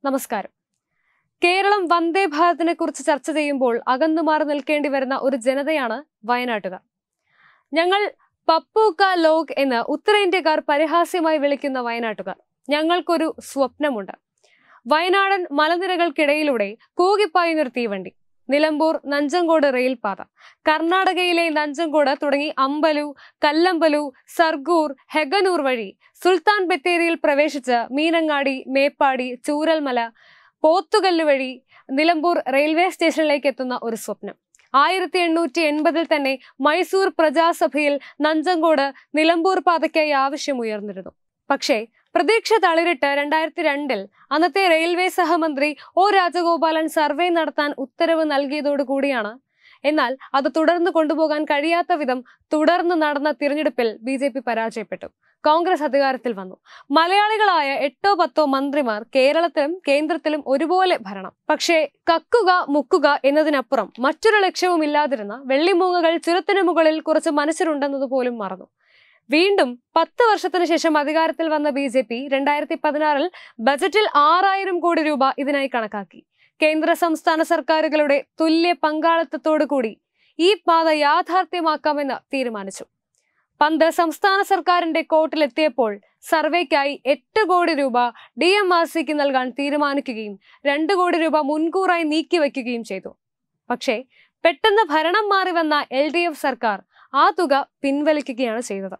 നമസ്കാരം കേരളം വന്ദേ ഭാരതിനെ കുറിച്ച് ചർച്ച ചെയ്യുമ്പോൾ അകന്നു മാറി നിൽക്കേണ്ടി വരുന്ന ഒരു ജനതയാണ് വയനാട്ടുകാർ ഞങ്ങൾ പപ്പൂക്ക ലോക് എന്ന് ഉത്തരേന്ത്യക്കാർ പരിഹാസ്യമായി വിളിക്കുന്ന വയനാട്ടുകാർ ഞങ്ങൾക്കൊരു സ്വപ്നമുണ്ട് വയനാടൻ മലനിരകൾക്കിടയിലൂടെ കൂകിപ്പായുന്നൊരു തീവണ്ടി നിലമ്പൂർ നഞ്ചങ്കോട് റെയിൽപാത കർണാടകയിലെ നഞ്ചങ്കോട് തുടങ്ങി അമ്പലു കല്ലമ്പലു സർഗൂർ ഹെഗനൂർ വഴി സുൽത്താൻ ബത്തേരിയിൽ പ്രവേശിച്ച് മീനങ്ങാടി മേപ്പാടി ചൂരൽമല പോത്തുകല്ല് വഴി നിലമ്പൂർ റെയിൽവേ സ്റ്റേഷനിലേക്ക് എത്തുന്ന ഒരു സ്വപ്നം ആയിരത്തി എണ്ണൂറ്റി എൺപതിൽ തന്നെ മൈസൂർ പ്രജാസഭയിൽ നഞ്ചങ്കോട് നിലമ്പൂർ പാതയ്ക്കായി ആവശ്യമുയർന്നിരുന്നു പക്ഷേ പ്രതീക്ഷ തളിരിട്ട് രണ്ടായിരത്തി രണ്ടിൽ അന്നത്തെ റെയിൽവേ സഹമന്ത്രി ഒ രാജഗോപാലൻ സർവേ നടത്താൻ ഉത്തരവ് നൽകിയതോടുകൂടിയാണ് എന്നാൽ അത് തുടർന്ന് കൊണ്ടുപോകാൻ കഴിയാത്ത വിധം തുടർന്ന് നടന്ന തിരഞ്ഞെടുപ്പിൽ ബി ജെ പി പരാജയപ്പെട്ടു കോൺഗ്രസ് അധികാരത്തിൽ വന്നു മലയാളികളായ എട്ടോ പത്തോ മന്ത്രിമാർ കേരളത്തിലും കേന്ദ്രത്തിലും ഒരുപോലെ ഭരണം പക്ഷേ കക്കുക മുക്കുക എന്നതിനപ്പുറം മറ്റൊരു ലക്ഷ്യവും ഇല്ലാതിരുന്ന വെള്ളിമൂങ്ങകൾ ചുരത്തിനു മുകളിൽ കുറച്ച് മനുഷ്യരുണ്ടെന്നത് പോലും മറന്നു വീണ്ടും പത്ത് വർഷത്തിനു ശേഷം അധികാരത്തിൽ വന്ന ബി ജെ പി രണ്ടായിരത്തി പതിനാറിൽ ബജറ്റിൽ ആറായിരം കോടി രൂപ ഇതിനായി കണക്കാക്കി കേന്ദ്ര സംസ്ഥാന സർക്കാരുകളുടെ തുല്യ പങ്കാളിത്തത്തോടു കൂടി ഈ പാത യാഥാർത്ഥ്യമാക്കാമെന്ന് തീരുമാനിച്ചു പന്ത് സംസ്ഥാന സർക്കാരിന്റെ കോട്ടിലെത്തിയപ്പോൾ സർവേക്കായി എട്ട് കോടി രൂപ ഡി എം ആർ സിക്ക് നൽകാൻ തീരുമാനിക്കുകയും രണ്ട് കോടി രൂപ മുൻകൂറായി നീക്കിവെക്കുകയും ചെയ്തു പക്ഷേ പെട്ടെന്ന് ഭരണം മാറി വന്ന എൽ ഡി എഫ് സർക്കാർ ആ തുക പിൻവലിക്കുകയാണ് ചെയ്തത്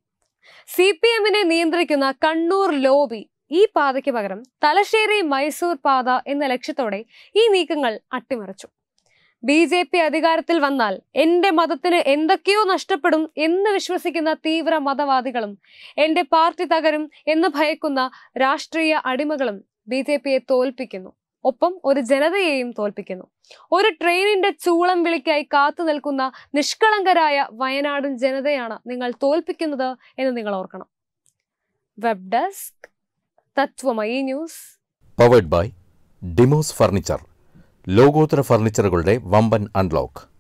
സി പി എമ്മിനെ നിയന്ത്രിക്കുന്ന കണ്ണൂർ ലോബി ഈ പാതയ്ക്ക് പകരം തലശ്ശേരി മൈസൂർ പാത എന്ന ലക്ഷ്യത്തോടെ ഈ നീക്കങ്ങൾ അട്ടിമറിച്ചു ബി ജെ പി അധികാരത്തിൽ വന്നാൽ എന്റെ മതത്തിന് എന്തൊക്കെയോ നഷ്ടപ്പെടും എന്ന് വിശ്വസിക്കുന്ന തീവ്ര മതവാദികളും എന്റെ പാർട്ടി തകരും എന്ന് ഭയക്കുന്ന രാഷ്ട്രീയ അടിമകളും ബി ജെ പിയെ തോൽപ്പിക്കുന്നു ഒപ്പം ഒരു ജനതയെയും തോൽപ്പിക്കുന്നു ഒരു ട്രെയിനിന്റെ ചൂളം വിളിക്കായി കാത്തു നിൽക്കുന്ന നിഷ്കളങ്കരായ വയനാടൻ ജനതയാണ് നിങ്ങൾ തോൽപ്പിക്കുന്നത് എന്ന് നിങ്ങൾ ഓർക്കണം web desk Tatwamayi news powered by Dimos furniture ലോകോത്തര ഫർണിച്ചറുകളുടെ വമ്പൻ അൺലോക്ക്